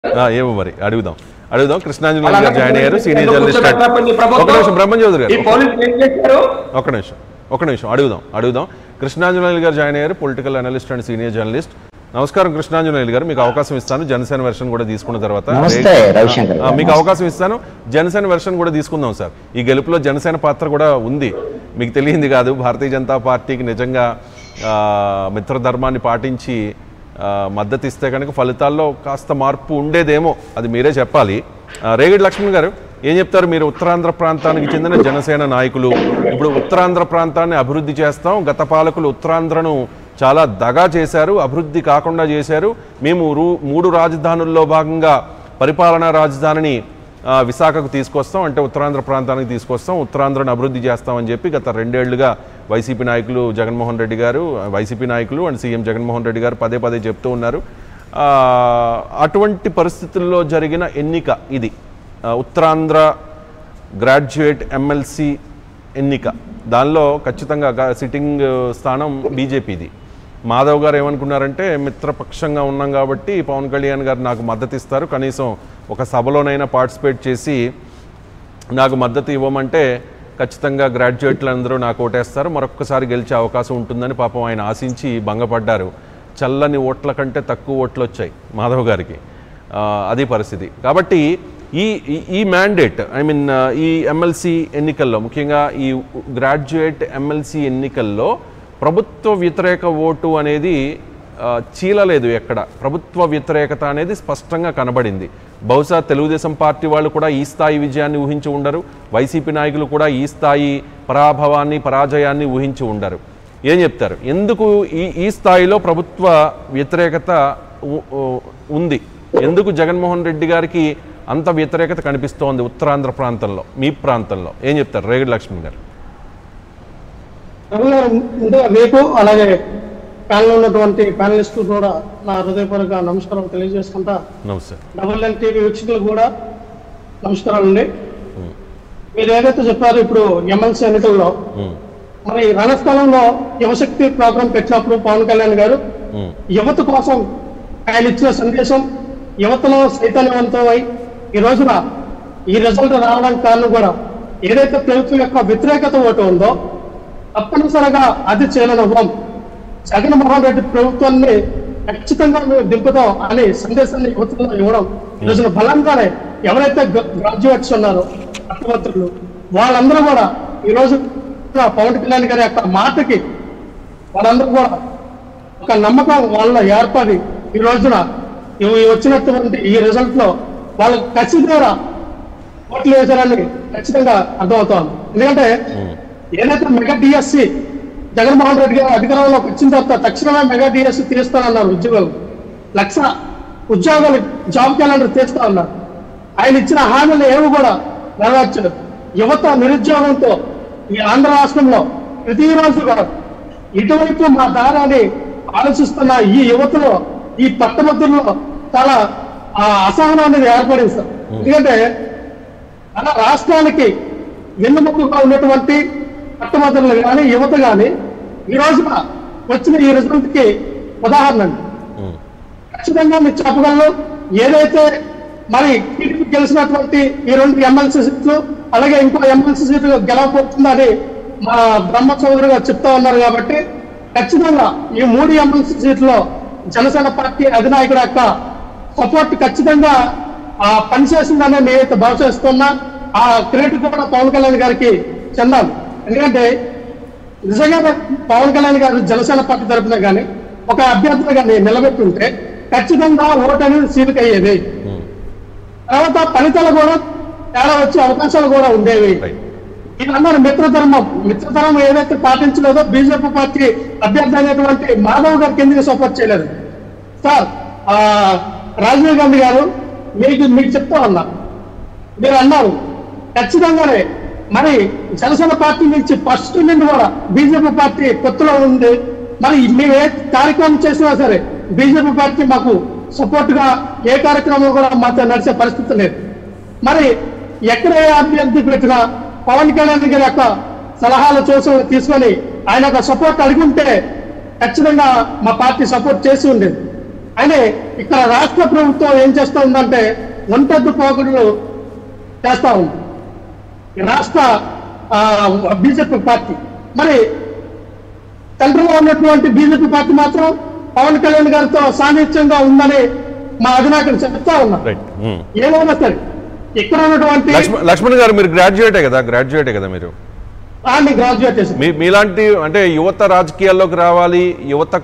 ఆ, ఏమో మరి అడుగుదాం అడుగుదాం కృష్ణాంజలి అలాగే గారు జాయిన్ అయ్యారు సీనియర్ ఎందుకు జర్నలిస్ట్ కూర్చోబెట్టకపోయింది ప్రభుత్వం? ఒక నిమిషం బ్రహ్మం చౌదరి ఈ గారు పోలీసులు ఏం చేశారు ఒక నిమిషం ఒక నిమిషం అడుగుదాం అడుగుదాం కృష్ణాంజనేయులు గారు జాయిన్ అయ్యారు political analyst and senior journalist నమస్కారం కృష్ణాంజనేయులు గారు మీకు అవకాశం ఇస్తాను జనసేన వెర్షన్ కూడా తీసుకున్న తర్వాత నమస్తే, రవిశంకర్ ఆ, మీకు అవకాశం ఇస్తాను జనసేన వెర్షన్ కూడా తీసుకుందాం సార్ ఈ గెలుపులో జనసేన పాత్ర కూడా ఉంది మీకు తెలియంది కాదు భారతీయ జనతా పార్టీకి నిజంగా ఆ, మిత్రధర్మాన్ని పాటించి ఆ, మద్దతు ఇస్తే కనుక ఫలితాల్లో కాస్త మార్పు ఉండేదేమో అది మీరే చెప్పాలి ఆ, రేగిడి లక్ష్మణ్ గారు ఏం చెప్తారు మీరు ఉత్తరాంధ్ర ప్రాంతానికి చెందిన జనసేన నాయకులు ఇప్పుడు ఉత్తరాంధ్ర ప్రాంతాన్ని అభివృద్ధి చేస్తాం గత పాలకులు ఉత్తరాంధ్రను చాలా దగా చేశారు అభివృద్ధి కాకుండా చేశారు మేము రూ- మూడు రాజధానుల్లో భాగంగా పరిపాలనా రాజధానిని ఆ, విశాఖకు తీసుకొస్తాం అంటే ఉత్తరాంధ్ర ప్రాంతానికి తీసుకొస్తాం ఉత్తరాంధ్రను అభివృద్ధి చేస్తామని చెప్పి గత రెండేళ్లుగా వైసీపీ నాయకులు జగన్మోహన్ రెడ్డి గారు వైసీపీ నాయకులు అండ్ సీఎం జగన్మోహన్ రెడ్డి గారు పదే పదే చెప్తూ ఉన్నారు ఆ, అటువంటి పరిస్థితుల్లో జరిగిన ఎన్నిక ఇది ఆ, ఉత్తరాంధ్ర గ్రాడ్యుయేట్ ఎమ్మెల్సీ ఎన్నిక దానిలో ఖచ్చితంగా గా- సిట్టింగ్ స్థానం బీజేపీది మాధవ్ గారు ఏమనుకున్నారంటే మిత్రపక్షంగా ఉన్నాం కాబట్టి పవన్ కళ్యాణ్ గారు నాకు మద్దతు ఇస్తారు కనీసం ఒక సభలోనైనా పార్టిసిపేట్ చేసి నాకు మద్దతు ఇవ్వమంటే ఖచ్చితంగా గ్రాడ్యుయేట్లు అందరూ నాకు ఓటేస్తారు మరొక్కసారి గెలిచే అవకాశం ఉంటుందని పాపం ఆయన ఆశించి భంగపడ్డారు చల్లని ఓట్ల కంటే తక్కువ ఓట్లు వచ్చాయి మాధవ్ గారికి ఆ, అది పరిస్థితి కాబట్టి ఈ ఈ- ఈ మ్యాండేట్ ఐ మీన్ ఈ ఎమ్మెల్సీ ఎన్నికల్లో ముఖ్యంగా ఈ గ్రాడ్యుయేట్ ఎమ్మెల్సీ ఎన్నికల్లో ప్రభుత్వ వ్యతిరేక ఓటు అనేది ఆ, చీలలేదు ఎక్కడ ప్రభుత్వ వ్యతిరేకత అనేది స్పష్టంగా కనబడింది బహుశా తెలుగుదేశం పార్టీ వాళ్ళు కూడా ఈ స్థాయి విజయాన్ని ఊహించి ఉండరు వైసీపీ నాయకులు కూడా ఈ స్థాయి పరాభవాన్ని పరాజయాన్ని ఊహించి ఉండరు ఏం చెప్తారు ఎందుకు ఈ ఈ స్థాయిలో ప్రభుత్వ వ్యతిరేకత ఉ- ఉ- ఉంది ఎందుకు జగన్మోహన్ రెడ్డి గారికి అంత వ్యతిరేకత కనిపిస్తోంది ఉత్తరాంధ్ర ప్రాంతంలో మీ ప్రాంతంలో ఏం చెప్తారు రేగడి లక్ష్మణ్ గారు రఘు గారు ముందుగా మీకు అలాగే ప్యానల్ ఉన్నటువంటి ప్యానలిస్ట్ కూడా నా హృదయపూర్వక నమస్కారం తెలియజేసుకుంటా నమస్తే డబుల్ ఎన్ టీవీ వీక్షకులకు కూడా నమస్కారాలు అండి మీరు ఏదైతే చెప్పారో ఇప్పుడు ఎమ్మెల్సీ ఎన్నికల్లో ఉమ్, మరి రణస్థలంలో యువశక్తి ప్రోగ్రాం పెట్టినప్పుడు పవన్ కళ్యాణ్ గారు ఉమ్, యువత కోసం ఆయన ఇచ్చిన సందేశం యువతలో చైతన్యవంతమై ఈ రోజున ఈ రిజల్ట్ రావడానికి కారణం కూడా ఏదైతే ప్రభుత్వం యొక్క వ్యతిరేకత ఓటు ఉందో తప్పనిసరిగా అది చేయనవ్వం జగన్మోహన్ రెడ్డి ప్రభుత్వాన్ని ఖచ్చితంగా మేము దింపుతాం అనే సందేశాన్ని యువతలో ఇవ్వడం ఈ రోజున బలంగానే ఎవరైతే గ్రాడ్యుయేట్స్ ఉన్నారో పట్టభద్రులు వాళ్ళందరూ కూడా ఈ రోజు పవన్ కళ్యాణ్ గారి యొక్క మాటకి వాళ్ళందరూ కూడా ఒక నమ్మకం వాళ్ళ ఏర్పడి ఈ రోజున ఇవి వచ్చినటువంటి ఈ రిజల్ట్ లో వాళ్ళు కసి ద్వారా ఓట్లు వేశారని ఖచ్చితంగా అర్థమవుతోంది ఎందుకంటే ఏదైతే మెగా డిఎస్సి జగన్మోహన్ రెడ్డి గారు అధికారంలోకి వచ్చిన తర్వాత తక్షణమే మెగా డిఎస్సి తీస్తానన్నారు ఉద్యోగులు లక్ష ఉద్యోగాలు జాబ్ క్యాలెండర్ తీస్తా ఉన్నారు ఆయన ఇచ్చిన హామీలు ఏమి కూడా నెరవేర్చలేదు యువత నిరుద్యోగంతో ఈ ఆంధ్ర రాష్ట్రంలో ప్రతిరోజు కూడా ఇటువైపు మా దారాన్ని ఆలోచిస్తున్న ఈ యువతలో ఈ పట్టభద్రుల్లో చాలా ఆ అసహనం అనేది ఏర్పడింది సార్ ఎందుకంటే మన రాష్ట్రానికి వెన్నుముకగా ఉన్నటువంటి పట్టభద్రులు కానీ యువత కానీ ఈ రోజున వచ్చిన ఈ రిజల్ట్ కి ఉదాహరణ అండి ఉమ్, ఖచ్చితంగా మీరు చెప్పగలను ఏదైతే మరి టీడీపీ గెలిచినటువంటి ఈ రెండు ఎమ్మెల్సీ సీట్లు అలాగే ఇంకో ఎమ్మెల్సీ సీట్లు గెలవబోతుందని మా బ్రహ్మ చౌదరి గారు చెప్తా ఉన్నారు కాబట్టి ఖచ్చితంగా ఈ మూడు ఎమ్మెల్సీ సీట్లో జనసేన పార్టీ అధినాయకుడు యొక్క సపోర్ట్ ఖచ్చితంగా ఆ పనిచేసిందని నేనైతే భావిస్తున్నా ఆ క్రెడిట్ కూడా పవన్ కళ్యాణ్ గారికి చెందాలి ఎందుకంటే నిజంగా పవన్ కళ్యాణ్ గారు జనసేన పార్టీ తరఫున కానీ ఒక అభ్యర్థిగా కానీ నిలబెట్టుంటే ఖచ్చితంగా ఓటు అనేది సీలిక అయ్యేది ఉమ్, తర్వాత ఫలితాలు కూడా తేడా వచ్చే అవకాశాలు కూడా ఉండేవి రైట్ ఇది అన్నారు మిత్రధర్మం మిత్రధర్మం ఏదైతే పాటించలేదో బీజేపీ పార్టీ అభ్యర్థి అనేటువంటి మాధవ్ గారికి ఎందుకు సపోర్ట్ చేయలేదు సార్ ఆ, రాజీవ్ గాంధీ గారు మీకు మీకు చెప్తా ఉన్నా మీరు అన్నారు ఖచ్చితంగానే మరి జనసేన పార్టీ నుంచి ఫస్ట్ నుండి కూడా బీజేపీ పార్టీ పొత్తులో ఉంది మరి మేము ఏ కార్యక్రమం చేసినా సరే బీజేపీ పార్టీ మాకు సపోర్ట్ గా ఏ కార్యక్రమం కూడా మాతో నడిచే పరిస్థితి లేదు మరి ఎక్కడ ఏ అభ్యర్థి పెట్టినా పవన్ కళ్యాణ్ గారి యొక్క సలహాలు చూసి తీసుకొని ఆయన యొక్క సపోర్ట్ అడిగి ఉంటే ఖచ్చితంగా మా పార్టీ సపోర్ట్ చేసి ఉండేది అని ఇక్కడ రాష్ట్ర ప్రభుత్వం ఏం చేస్తా ఉందంటే ఒంటద్దు పోకడులు చేస్తా ఉంది ఈ రాష్ట్ర బీజేపీ పార్టీ మరి సెంట్రల్లో ఉన్నటువంటి బీజేపీ పార్టీ మాత్రం పవన్ కళ్యాణ్ గారితో సాన్నిధ్యంగా ఉందని మా అధినాయకులు చెప్తా ఉన్నారు రైట్ ఏమైనా సరే ఇక్కడ ఉన్నటువంటి లక్ష్మణ్ లక్ష్మణ్ గారు మీరు గ్రాడ్యుయేటే కదా గ్రాడ్యుయేటే కదా మీరు గ్రాడ్యుయేట్ చేసి మీ మీలాంటి అంటే యువత రాజకీయాల్లోకి రావాలి యువత